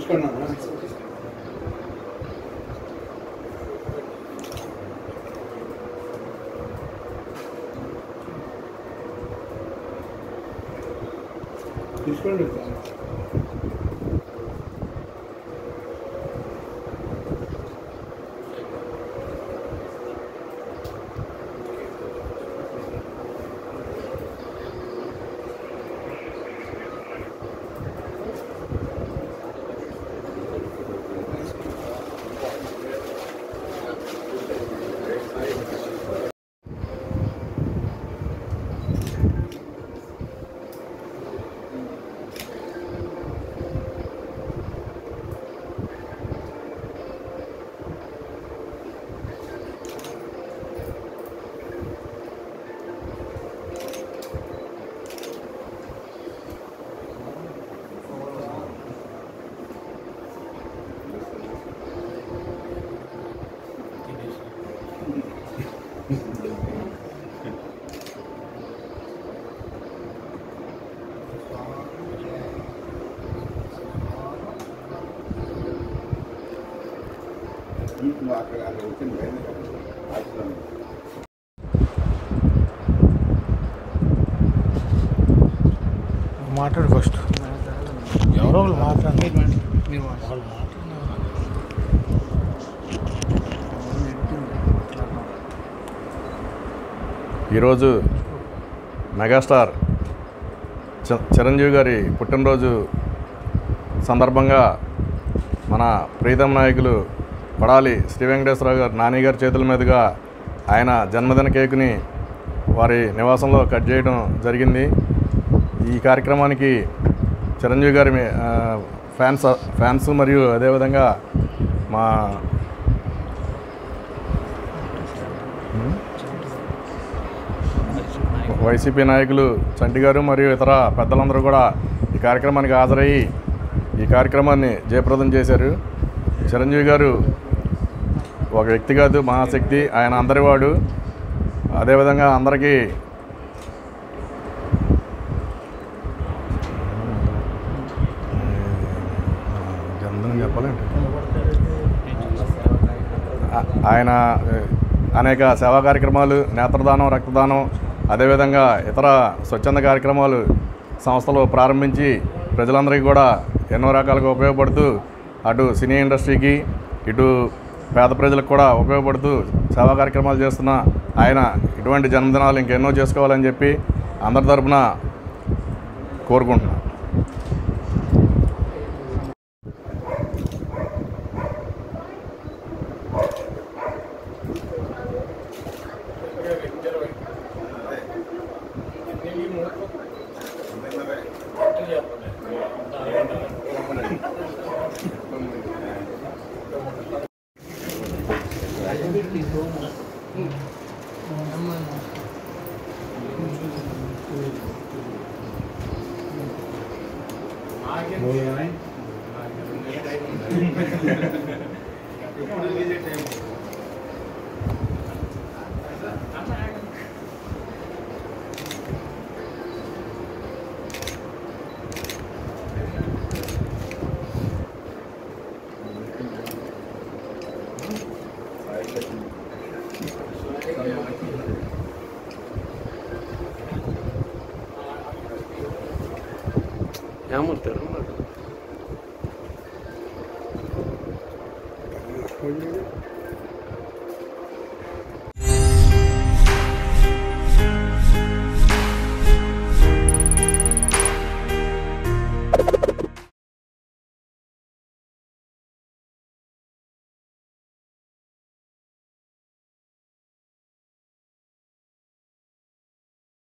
తీసుకున్నాను తీసుకోండి సార్ నువ్వు అక్కడ అక్కడ వచ్చింది బయట మాట్లాడు ఫస్ట్ ఎవరో ఒకరు మాట్లాడండి వాళ్ళు ఈరోజు మెగాస్టార్ చ- చిరంజీవి గారి పుట్టినరోజు సందర్భంగా మన ప్రీతం నాయకులు కొడాలి శ్రీ వెంకటేశ్వరరావు గారు నాని గారి చేతుల మీదుగా ఆయన జన్మదిన కేకుని వారి నివాసంలో కట్ చేయడం జరిగింది ఈ కార్యక్రమానికి చిరంజీవి గారి మీ- ఆ, ఫ్యాన్స్ ఫ్యాన్స్ మరియు అదేవిధంగా మా వైసీపీ నాయకులు చంటి గారు మరియు ఇతర పెద్దలందరూ కూడా ఈ కార్యక్రమానికి హాజరయ్యి ఈ కార్యక్రమాన్ని జయప్రదం చేశారు చిరంజీవి గారు ఒక వ్యక్తి కాదు మహాశక్తి ఆయన అందరివాడు అదేవిధంగా అందరికీ జన్మదినం చెప్పాలండి ఆ- ఆయన ఏ, అనేక సేవా కార్యక్రమాలు నేత్రదానం రక్తదానం అదేవిధంగా ఇతర స్వచ్ఛంద కార్యక్రమాలు సంస్థలు ప్రారంభించి ప్రజలందరికీ కూడా ఎన్నో రకాలుగా ఉపయోగపడుతూ అటు సినీ ఇండస్ట్రీకి ఇటు పేద ప్రజలకు కూడా ఉపయోగపడుతూ సేవా కార్యక్రమాలు చేస్తున్న ఆయన ఇటువంటి జన్మదినాలు ఇంకెన్నో చేసుకోవాలని చెప్పి అందరి తరపున కోరుకుంటున్నాను ఏమవుతారు